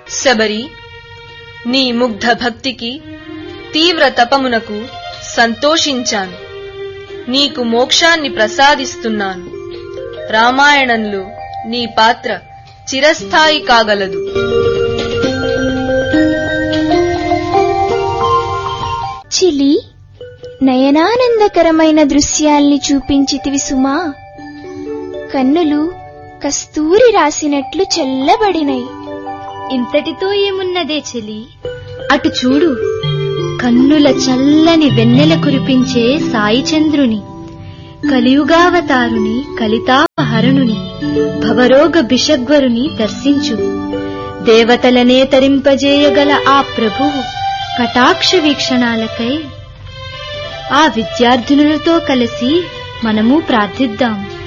శబరి నీ ముగ్ధ భక్తికి తీవ్ర తపమునకు సంతోషించాను నీకు మోక్షాన్ని ప్రసాదిస్తున్నాను రామాయణంలో నీ పాత్ర చిరస్థాయి కాగలదు చిలి నయనానందకరమైన దృశ్యాల్ని చూపించితివి సుమా కన్నులు కస్తూరి రాసినట్లు చల్లబడినై ఇంతటితో ఏమున్నదే చెలి అటు చూడు కన్నుల చల్లని వెన్నెల కురిపించే సాయి చంద్రుని కలియుగావతారుని కలితాపహరణుని భవరోగ బిషగ్వరుని దర్శించు దేవతలనే తరింపజేయగల ఆ ప్రభువు కటాక్ష వీక్షణాలకై ఆ విద్యార్థినులతో కలిసి మనము ప్రార్థిద్దాం